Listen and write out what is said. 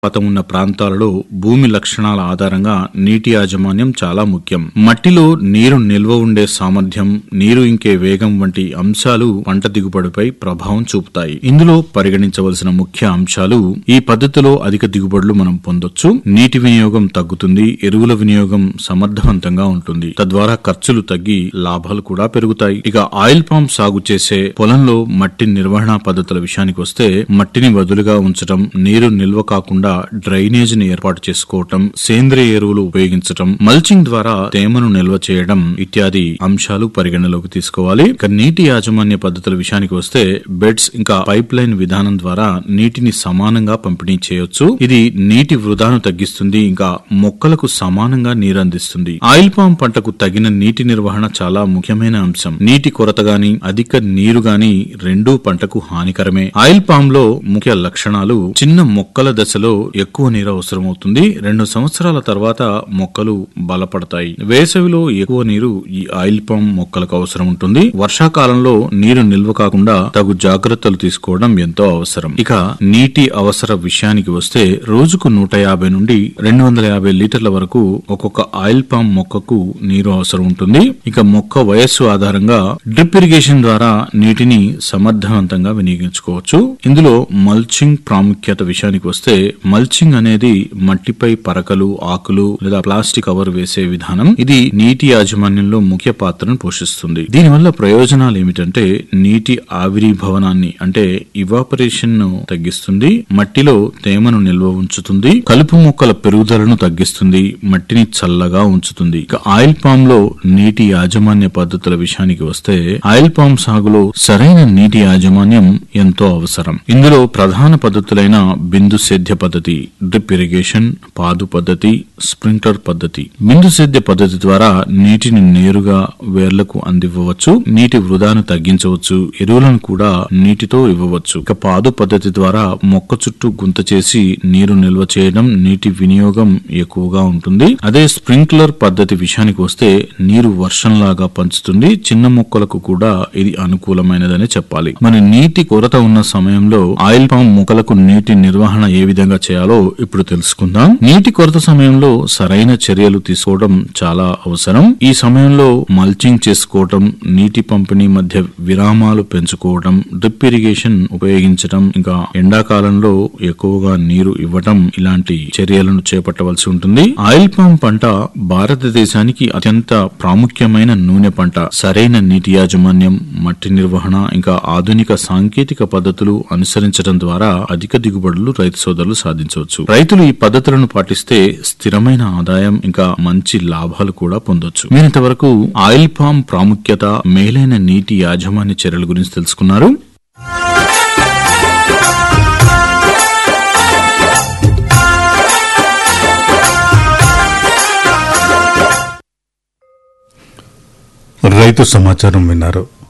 పతం ఉన్న ప్రాంతాలలో భూమి లక్షణాల ఆధారంగా నీటి యాజమాన్యం చాలా ముఖ్యం మట్టిలో నీరు నిల్వ ఉండే సామర్థ్యం నీరు ఇంకే వేగం వంటి అంశాలు పంట దిగుబడిపై ప్రభావం చూపుతాయి ఇందులో పరిగణించవలసిన ముఖ్య అంశాలు ఈ పద్ధతిలో అధిక దిగుబడులు మనం పొందొచ్చు నీటి వినియోగం తగ్గుతుంది ఎరువుల వినియోగం సమర్థవంతంగా ఉంటుంది తద్వారా ఖర్చులు తగ్గి లాభాలు కూడా పెరుగుతాయి ఇక ఆయిల్ పామ్ సాగు చేసే పొలంలో మట్టి నిర్వహణ పద్ధతుల విషయానికి వస్తే మట్టిని వదులుగా ఉంచడం నీరు నిల్వ కాకుండా డ్రైనేజ్ ని ఏర్పాటు చేసుకోవటం సేంద్రియ ఎరువులు ఉపయోగించటం మల్చింగ్ ద్వారా తేమను నిల్వ చేయడం ఇత్యాది అంశాలు పరిగణలోకి తీసుకోవాలి ఇక నీటి యాజమాన్య పద్ధతుల విషయానికి వస్తే బెడ్స్ ఇంకా పైప్ లైన్ విధానం ద్వారా నీటిని సమానంగా పంపిణీ చేయొచ్చు ఇది నీటి వృధాను తగ్గిస్తుంది ఇంకా మొక్కలకు సమానంగా నీరు అందిస్తుంది ఆయిల్ పామ్ పంటకు తగిన నీటి నిర్వహణ చాలా ముఖ్యమైన అంశం నీటి కొరత గాని అధిక నీరు గాని రెండూ పంటకు హానికరమే ఆయిల్ పామ్ లో ముఖ్య లక్షణాలు చిన్న మొక్కల దశలో ఎక్కువ నీరు అవసరమవుతుంది రెండు సంవత్సరాల తర్వాత మొక్కలు బలపడతాయి వేసవిలో ఎక్కువ నీరు ఈ ఆయిల్ పామ్ మొక్కలకు అవసరం ఉంటుంది వర్షాకాలంలో నీరు నిల్వ కాకుండా తగు జాగ్రత్తలు తీసుకోవడం ఎంతో అవసరం ఇక నీటి అవసర విషయానికి వస్తే రోజుకు నూట యాభై నుండి రెండు వందల యాభై లీటర్ల వరకు ఒక్కొక్క ఆయిల్ పామ్ మొక్కకు నీరు అవసరం ఉంటుంది ఇక మొక్క వయస్సు ఆధారంగా డ్రిప్ ఇరిగేషన్ ద్వారా నీటిని సమర్థవంతంగా వినియోగించుకోవచ్చు ఇందులో మల్చింగ్ ప్రాముఖ్యత విషయానికి వస్తే మల్చింగ్ అనేది మట్టిపై పరకలు ఆకులు లేదా ప్లాస్టిక్ కవర్ వేసే విధానం ఇది నీటి యాజమాన్యంలో ముఖ్య పాత్రను పోషిస్తుంది దీనివల్ల ప్రయోజనాలు ఏమిటంటే నీటి ఆవిరీభవనాన్ని అంటే ఇవాపరేషన్ ను తగ్గిస్తుంది మట్టిలో తేమను నిల్వ ఉంచుతుంది కలుపు మొక్కల పెరుగుదలను తగ్గిస్తుంది మట్టిని చల్లగా ఉంచుతుంది ఇక ఆయిల్ పామ్ లో నీటి యాజమాన్య పద్ధతుల విషయానికి వస్తే ఆయిల్ పామ్ సాగులో సరైన నీటి యాజమాన్యం ఎంతో అవసరం ఇందులో ప్రధాన పద్ధతులైన బిందు సేద్య పద్ధతి డ్రిప్ ఇరిగేషన్ పాదు పద్ధతి స్ప్రింక్లర్ పద్ధతి బిందు సేద్య పద్ధతి ద్వారా నీటిని నేరుగా వేర్లకు అందివ్వవచ్చు నీటి వృధాను తగ్గించవచ్చు ఎరువులను కూడా నీటితో ఇవ్వవచ్చు ఇక పాదు పద్ధతి ద్వారా మొక్క చుట్టూ గుంత చేసి నీరు నిల్వ చేయడం నీటి వినియోగం ఎక్కువగా ఉంటుంది అదే స్ప్రింక్లర్ పద్ధతి విషయానికి వస్తే నీరు వర్షంలాగా పంచుతుంది చిన్న మొక్కలకు కూడా ఇది అనుకూలమైనదని చెప్పాలి మరి నీటి కొరత ఉన్న సమయంలో ఆయిల్ పామ్ మొక్కలకు నీటి నిర్వహణ ఏ విధంగా చేయాలో ఇప్పుడు తెలుసుకుందాం నీటి కొరత సమయంలో సరైన చర్యలు తీసుకోవడం చాలా అవసరం ఈ సమయంలో మల్చింగ్ చేసుకోవడం నీటి పంపిణీ మధ్య విరామాలు పెంచుకోవడం డ్రిప్ ఇరిగేషన్ ఉపయోగించడం ఇంకా ఎండాకాలంలో ఎక్కువగా నీరు ఇవ్వటం ఇలాంటి చర్యలను చేపట్టవలసి ఉంటుంది ఆయిల్ పామ్ పంట భారతదేశానికి అత్యంత ప్రాముఖ్యమైన నూనె పంట సరైన నీటి యాజమాన్యం మట్టి నిర్వహణ ఇంకా ఆధునిక సాంకేతిక పద్ధతులు అనుసరించడం ద్వారా అధిక దిగుబడులు రైతు సోదరులు సాధించవచ్చు రైతులు ఈ పద్ధతులను పాటిస్తే స్థిరమైన ఆదాయం ఇంకా మంచి లాభాలు కూడా పొందొచ్చు మీరు ఇంతవరకు ఆయిల్ పామ్ ప్రాముఖ్యత మేలైన నీటి యాజమాన్య చర్యల గురించి తెలుసుకున్నారు రైతు సమాచారం విన్నారు